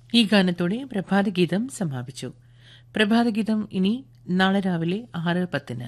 ഈ ഗാനത്തോടെ പ്രഭാതഗീതം സമാപിച്ചു പ്രഭാതഗീതം ഇനി നാളെ രാവിലെ ആറ് പത്തിന്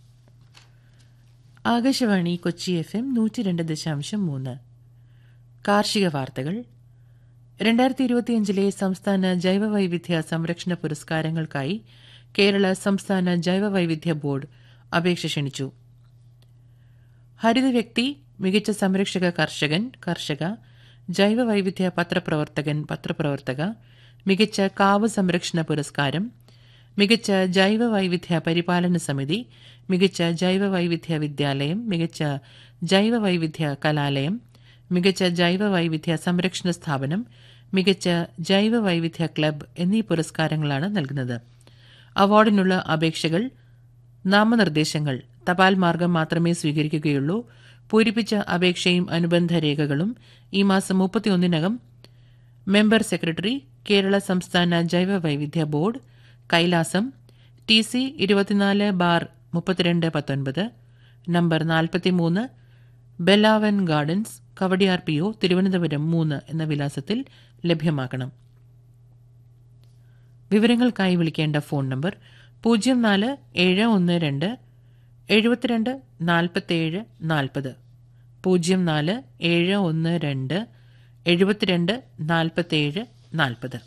ആകാശവാണി കൊച്ചി എഫ് എം നൂറ്റി രണ്ട് ദശാംശം മൂന്ന് കാർഷിക വാർത്തകൾ രണ്ടായിരത്തി ഇരുപത്തിയഞ്ചിലെ സംസ്ഥാന ജൈവവൈവിധ്യ സംരക്ഷണ പുരസ്കാരങ്ങൾക്കായി കേരള സംസ്ഥാന ജൈവവൈവിധ്യ ബോർഡ് അപേക്ഷ ക്ഷണിച്ചു ഹരിത വ്യക്തി മികച്ച സംരക്ഷക കർഷകൻ കർഷക ജൈവവൈവിധ്യ പത്രപ്രവർത്തകൻ പത്രപ്രവർത്തക മികച്ച കാവ് സംരക്ഷണ പുരസ്കാരം മികച്ച ജൈവവൈവിധ്യ പരിപാലന സമിതി മികച്ച ജൈവവൈവിധ്യ വിദ്യാലയം മികച്ച ജൈവവൈവിധ്യ കലാലയം മികച്ച ജൈവവൈവിധ്യ സംരക്ഷണ സ്ഥാപനം മികച്ച ജൈവവൈവിധ്യ ക്ലബ് എന്നീ പുരസ്കാരങ്ങളാണ് നൽകുന്നത് അവാർഡിനുള്ള അപേക്ഷകൾ നാമനിർദ്ദേശങ്ങൾ തപാൽ മാർഗം മാത്രമേ സ്വീകരിക്കുകയുള്ളൂ പൂരിപ്പിച്ച അപേക്ഷയും അനുബന്ധ രേഖകളും ഈ മാസം മുപ്പത്തിയൊന്നിനകം മെമ്പർ സെക്രട്ടറി കേരള സംസ്ഥാന ജൈവ വൈവിധ്യ ബോർഡ് കൈലാസം ടി സി ഇരുപത്തിനാല് ബാർ മുപ്പത്തിരണ്ട് പത്തൊൻപത് നമ്പർ നാൽപ്പത്തിമൂന്ന് Belhaven gardens Kowdiar P O Thiruvananthapuram മൂന്ന് എന്ന വിലാസത്തിൽ ലഭ്യമാക്കണം വിവരങ്ങൾക്കായി വിളിക്കേണ്ട ഫോൺ നമ്പർ പൂജ്യം നാല് ഏഴ് ഒന്ന് രണ്ട് എഴുപത്തിരണ്ട് നാൽപ്പത്തേഴ് നാൽപ്പത് പൂജ്യം നാല് ഏഴ് ഒന്ന് രണ്ട് എഴുപത്തിരണ്ട് നാൽപ്പത്തേഴ് നാൽപ്പത്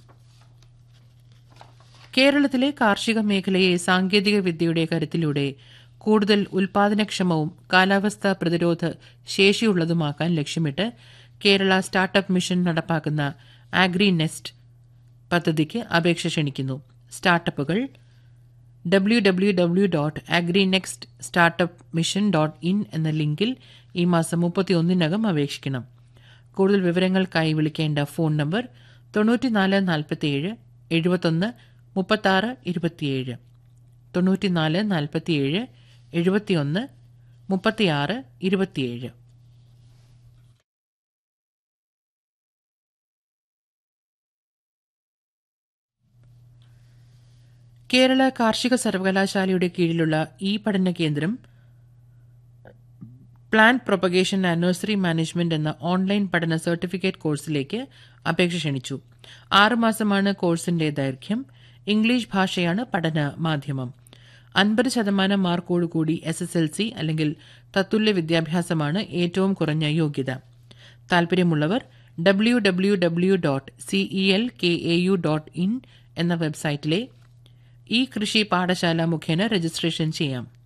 കേരളത്തിലെ കാർഷിക മേഖലയെ സാങ്കേതിക വിദ്യയുടെ കരുത്തിലൂടെ കൂടുതൽ ഉൽപാദനക്ഷമവും കാലാവസ്ഥാ പ്രതിരോധ ശേഷിയുള്ളതുമാക്കാൻ ലക്ഷ്യമിട്ട് കേരള സ്റ്റാർട്ടപ്പ് മിഷൻ നടപ്പാക്കുന്ന ആഗ്രി നെസ്റ്റ് പദ്ധതിക്ക് അപേക്ഷ ക്ഷണിക്കുന്നു സ്റ്റാർട്ടപ്പുകൾ W W W dot agri next startup mission dot in എന്ന ലിങ്കിൽ ഈ മാസം മുപ്പത്തിയൊന്നിനകം അപേക്ഷിക്കണം കൂടുതൽ വിവരങ്ങൾക്കായി വിളിക്കേണ്ട ഫോൺ നമ്പർ തൊണ്ണൂറ്റിനാല് നാൽപ്പത്തിയേഴ് എഴുപത്തൊന്ന് മുപ്പത്താറ് ഇരുപത്തിയേഴ് തൊണ്ണൂറ്റിനാല് നാൽപ്പത്തിയേഴ് എഴുപത്തിയൊന്ന് മുപ്പത്തിയാറ് ഇരുപത്തിയേഴ് കേരള കാർഷിക സർവകലാശാലയുടെ കീഴിലുള്ള ഈ പഠന കേന്ദ്രം plant propagation and nursery management എന്ന ഓൺലൈൻ പഠന സർട്ടിഫിക്കറ്റ് കോഴ്സിലേക്ക് അപേക്ഷ ക്ഷണിച്ചു ആറുമാസമാണ് കോഴ്സിന്റെ ദൈർഘ്യം ഇംഗ്ലീഷ് ഭാഷയാണ് പഠന മാധ്യമം അൻപത് ശതമാനം മാർക്കോടുകൂടി എസ് എസ് എൽ സി അല്ലെങ്കിൽ തത്തുല്യ വിദ്യാഭ്യാസമാണ് ഏറ്റവും കുറഞ്ഞ യോഗ്യത താൽപര്യമുള്ളവർ W W W dot CE L K A U dot in എന്ന വെബ്സൈറ്റിലെ ഈ കൃഷി പാഠശാല മുഖേന രജിസ്ട്രേഷൻ ചെയ്യാം